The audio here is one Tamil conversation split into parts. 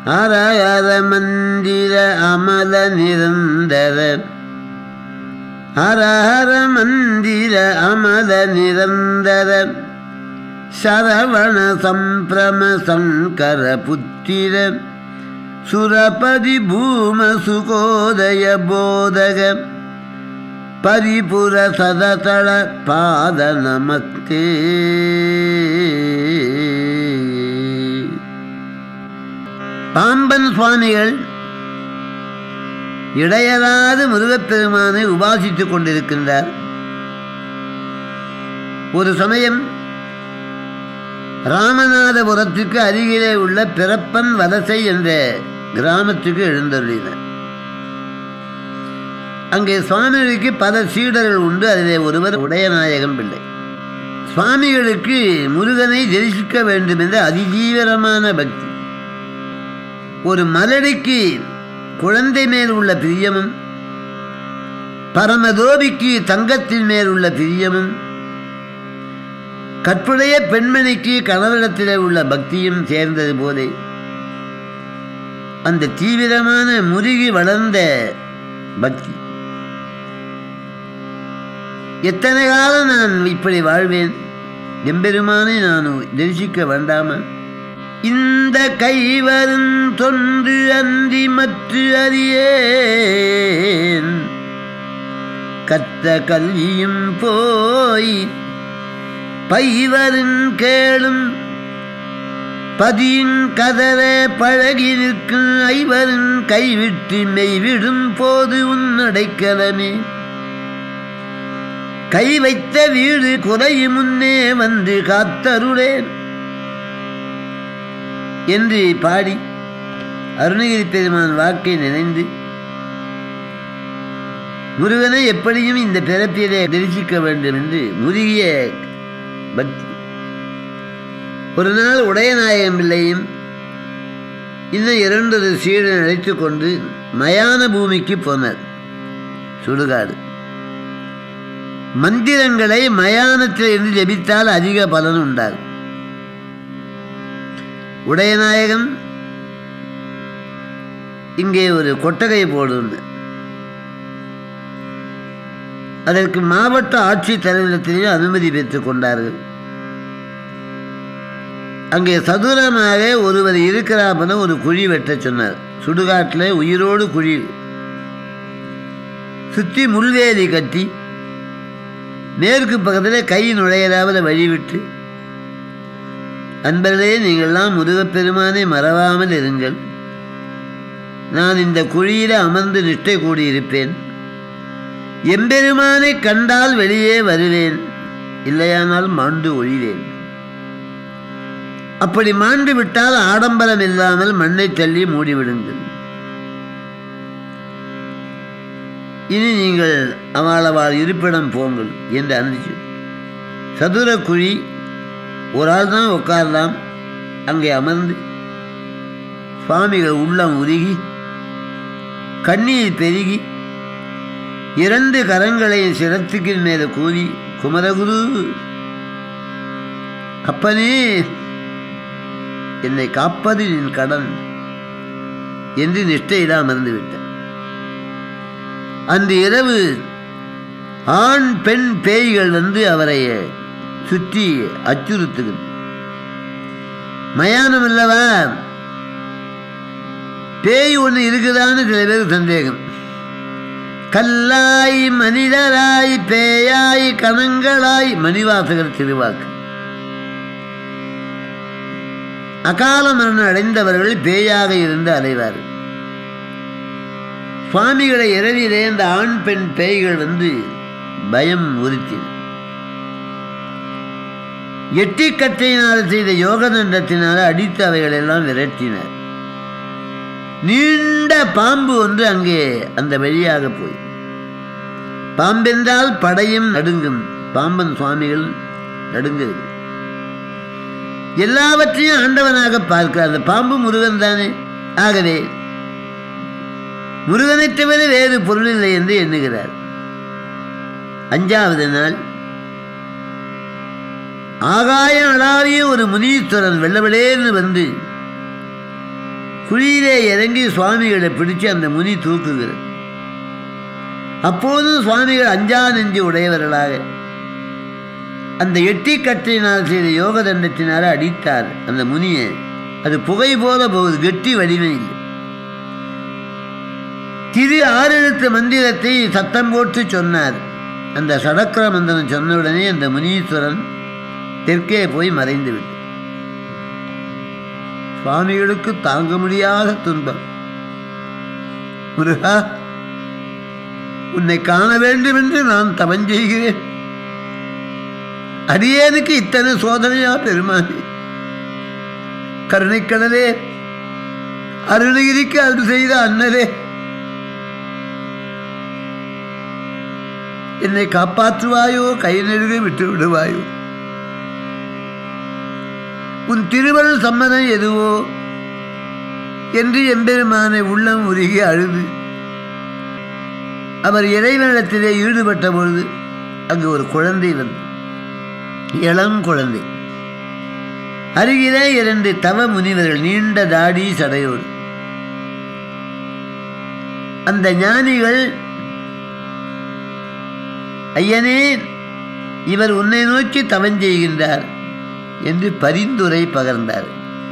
ஹரஹர மந்திர அமல நிரந்தர ஹரஹர மந்திர அமல நிரந்தர சரவண சம்பிரம சங்கர புத்திர சுரபதி பூம சுகோதய போதக பரிபுர சததள பாத நமஸ்தே பாம்பன் சுவாமிகள் இடையராது முருகப்பெருமானை உபாசித்துக் கொண்டிருக்கின்றார் ஒரு சமயம் ராமநாதபுரத்துக்கு அருகிலே உள்ள பிறப்பன் வலசை என்ற கிராமத்துக்கு எழுந்தருளினார் அங்கே சுவாமிகளுக்கு பல சீடர்கள் உண்டு அதிலே ஒருவர் உடையநாயகம் பிள்ளை சுவாமிகளுக்கு முருகனை தரிசிக்க வேண்டும் என்ற அதிதீவிரமான பக்தி ஒரு மலடிக்கு குழந்தை மேல் உள்ள பிரியமும் பரமதோபிக்கு தங்கத்தின் மேல் உள்ள பிரியமும் கற்புடைய பெண்மணிக்கு கணவரிடத்திலே உள்ள பக்தியும் சேர்ந்தது போலே அந்த தீவிரமான முருகி வளர்ந்த பக்தி எத்தனை காலம் நான் இப்படி வாழ்வேன் எம்பெருமானை நான் தரிசிக்க வேண்டாமா இந்த கைவரும் தொன்று அன்றி மற்ற அறியேன் கத்த கல்வியும் போய் பைவரும் கேளும் பதியின் கதற பழகி நிற்கும் ஐவரும் கைவிட்டு மெய்விடும் போது உன்னடைக்கலமே கை வைத்த வீடு குறையும் முன்னே வந்து காத்தருளேன் என்று பாடி அருணகிரி பெருமான் வாக்கை நினைந்து முருகனை எப்படியும் இந்த பிறப்பிலே தரிசிக்க வேண்டும் என்று முருகிய பக்தி ஒரு நாள் உடையநாயகம் பிள்ளையும் இன்னும் இரண்டொரு சீடன் அழைத்து கொண்டு மயான பூமிக்கு போனார் சுடுகாடு மந்திரங்களை மயானத்தில் இருந்து ஜபித்தால் அதிக பலன் உண்டாகும் உடையநாயகம் இங்கே ஒரு கொட்டகை போடுன்னு அதற்கு மாவட்ட ஆட்சித் தலைவரிடத்திலேயும் அனுமதி பெற்றுக் கொண்டார்கள் அங்கே சதுரமாக ஒருவர் இருக்கிறாப்பன ஒரு குழி வெட்ட சொன்னார் சுடுகாட்டில் உயிரோடு குழி சுற்றி முள்வேலி கட்டி மேற்கு பக்கத்தில் கை நுழையிறாமல் வழிவிட்டு அன்பர்களே நீங்கள்லாம் முருகப்பெருமானை மறவாமல் இருங்கள் நான் இந்த குழியில் அமர்ந்து நிஷ்டை கூடியிருப்பேன் எம்பெருமானை கண்டால் வெளியே வருவேன் இல்லையானால் மாண்டு ஒழிவேன் அப்படி மாண்டு விட்டால் ஆடம்பரம் இல்லாமல் மண்ணை தள்ளி மூடிவிடுங்கள் இனி நீங்கள் அவளவாள் இருப்பிடம் போங்கள் என்று அனுப்பிச்சு சதுர குழி ஒரு ஆள் தான் உட்காரலாம் அங்கே அமர்ந்து சுவாமிகள் உள்ளம் உருகி கண்ணீர் பெருகி இரண்டு கரங்களையும் சிரத்துக்கு மேலே கூறி குமரகுரு அப்பனே என்னை காப்பது என் கடன் என்று நிஷ்டையிட அமர்ந்து விட்டார் அந்த இரவு ஆண் பெண் பேய்கள் வந்து அவரை சுற்றி அச்சுறுத்துகிறது மயானம் அல்லவா பேய் ஒன்று இருக்குதான்னு சில பேருக்கு சந்தேகம் கல்லாய் மனிதராய் பேயாய் கணங்களாய் மணிவாசகர் திருவாக்கு அகால மரணம் அடைந்தவர்கள் பேயாக இருந்து அலைவார்கள் சுவாமிகளை இரவிலே இந்த ஆண் பெண் பேய்கள் வந்து பயம் உறுத்தின எட்டிக்கட்டையினால் செய்த யோக தண்டத்தினால் அடித்து அவைகள் எல்லாம் விரட்டினர் நீண்ட பாம்பு ஒன்று அங்கே அந்த வழியாக போய் பாம்பென்றால் படையும் நடுங்கும் பாம்பன் சுவாமிகள் நடுங்குது எல்லாவற்றையும் ஆண்டவனாக பார்க்கிறார் அந்த பாம்பு முருகன் தானே ஆகவே முருகனை தவிர வேறு பொருள் இல்லை என்று எண்ணுகிறார் அஞ்சாவது நாள் ஆகாயம் அளாவிய ஒரு முனீஸ்வரன் வெள்ளவெளேன்னு வந்து குழியிலே இறங்கி சுவாமிகளை பிடிச்சு அந்த முனி தூக்குகிறது அப்போதும் சுவாமிகள் அஞ்சா நெஞ்சு உடையவர்களாக அந்த எட்டி கட்டினால் செய்த யோக தண்டத்தினால அடித்தார் அந்த முனியை அது புகை போல போகுது கெட்டி வலிமை இல்லை திரு ஆறெழுத்து மந்திரத்தை சத்தம் போட்டு சொன்னார் அந்த சடக்கர மந்திரம் சொன்ன உடனே அந்த முனீஸ்வரன் தெற்கே போய் மறைந்து விட்டு சுவாமிகளுக்கு தாங்க முடியாத துன்பம் முருகா உன்னை காண வேண்டும் என்று நான் தவம் செய்கிறேன் அடியேனுக்கு இத்தனை சோதனையா பெருமானே கருணைக்கடலே அருணகிரிக்கு அருள் செய்த அண்ணரே என்னை காப்பாற்றுவாயோ கை நெருக விட்டு விடுவாயோ உன் திருவருள் சம்மதம் எதுவோ என்று எம்பெருமானை உள்ளம் உருகி அழுது அவர் இறைவனிடத்திலே ஈடுபட்ட பொழுது அங்கு ஒரு குழந்தை வந்து இளம் குழந்தை அருகிலே இரண்டு தவ முனிவர்கள் நீண்ட தாடி சடையோடு அந்த ஞானிகள் ஐயனே இவர் உன்னை நோக்கி தவம் செய்கின்றார் என்று பரிந்துரை பகர்ந்தார்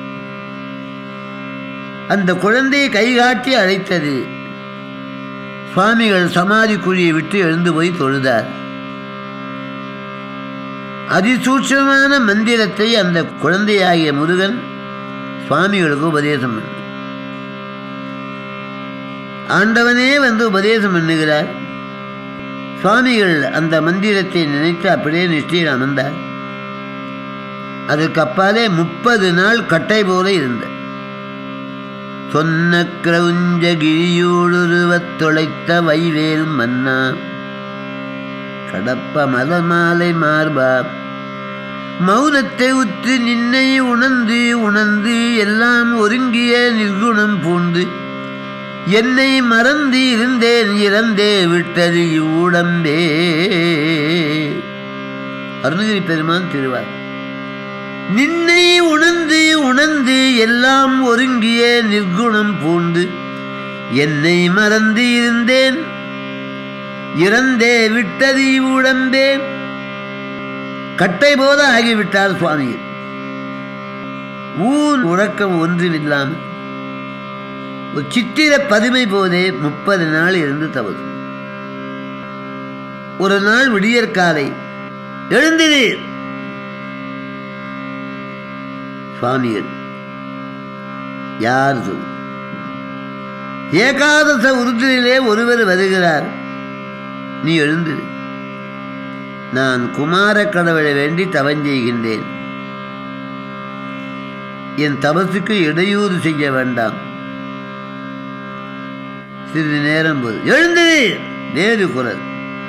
அந்த குழந்தையை கைகாட்டி அழைத்தது சுவாமிகள் சமாதி குழியை விட்டு எழுந்து போய் தொழுதார் அதிசூட்சமான மந்திரத்தை அந்த குழந்தையாகிய முருகன் சுவாமிகளுக்கு உபதேசம் பண்ண ஆண்டவனே வந்து உபதேசம் பண்ணுகிறார் சுவாமிகள் அந்த மந்திரத்தை நினைத்து அப்படியே நிஷ்டையில் அமர்ந்தார் அதற்கு அப்பாலே முப்பது நாள் கட்டை போல இருந்த சொன்ன கிரவுஞ்ச கிழியூடுருவத் தொலைத்த வைவேல் மன்னா கடப்ப மலமாலை மார்பா மௌனத்தை உற்று நின்னை உணர்ந்து உணர்ந்து எல்லாம் ஒருங்கிய நிர்குணம் பூண்டு என்னை மறந்து இருந்தேன் இறந்தே விட்டது இவ்வுடம்பே அருணகிரி பெருமான் திருவார் நின்னை உணர்ந்து உணர்ந்து எல்லாம் ஒருங்கிய நிர்குணம் பூண்டு என்னை மறந்து இருந்தேன் இறந்தே விட்டது இவ்வுடம்பே கட்டை போல ஆகிவிட்டார் சுவாமிகள் ஊன் உறக்கம் ஒன்றுமில்லாமல் ஒரு சித்திர பதுமை போதே முப்பது நாள் இருந்து தவறு ஒரு நாள் விடியற்காலை எழுந்திரு சுவாமிகள் யார் சொல் ஏகாதச உருத்திலே ஒருவர் வருகிறார் நீ எழுந்திரு நான் குமார கடவுளை வேண்டி தவஞ்செய்கின்றேன் என் தபசுக்கு இடையூறு செய்ய வேண்டாம் சிறிது நேரம் போது எழுந்திரு வேறு குரல்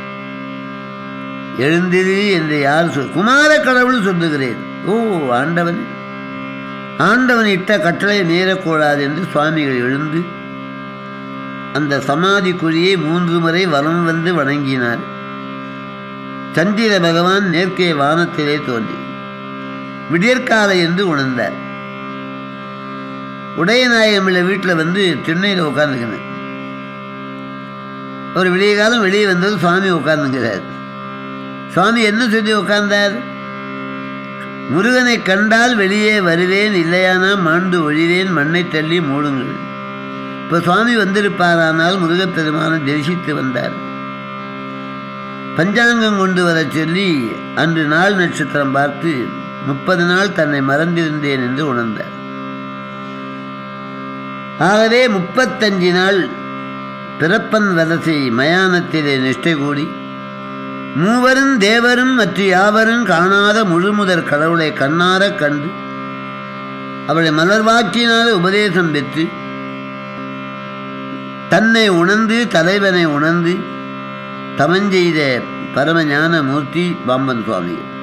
எழுந்திரு என்று யார் சொல் குமார கடவுள் சொல்லுகிறேன் ஓ ஆண்டவன் ஆண்டவன் இட்ட கட்டளை மீறக்கூடாது என்று சுவாமிகள் எழுந்து அந்த சமாதி குழியை மூன்று முறை வலம் வந்து வணங்கினார் சந்திர பகவான் நேர்க்கே வானத்திலே தோன்றி விடியற்காலை என்று உணர்ந்தார் உடையநாயகம் உள்ள வீட்டில் வந்து திண்ணையில் உட்காந்துக்கினேன் ஒரு விடிய காலம் வெளியே வந்தது சுவாமி உட்கார்ந்துங்கிறார் சுவாமி என்ன சொல்லி உட்கார்ந்தார் முருகனை கண்டால் வெளியே வருவேன் இல்லையானா மாண்டு ஒழிவேன் மண்ணை தள்ளி மூடுங்கள் இப்போ சுவாமி வந்திருப்பாரானால் முருகப்பெருமானை தரிசித்து வந்தார் பஞ்சாங்கம் கொண்டு வரச் சொல்லி அன்று நாள் நட்சத்திரம் பார்த்து முப்பது நாள் தன்னை மறந்திருந்தேன் என்று உணர்ந்தார் ஆகவே முப்பத்தஞ்சு நாள் பிறப்பன் வலசை மயானத்திலே நிஷ்டை கூடி மூவரும் தேவரும் மற்ற யாவரும் காணாத முழுமுதற் கடவுளை கண்ணாரக் கண்டு அவளை மலர்வாக்கினால் உபதேசம் பெற்று தன்னை உணர்ந்து தலைவனை உணர்ந்து தமஞ்செய்த பரமஞான மூர்த்தி பாம்பன் சுவாமிகள்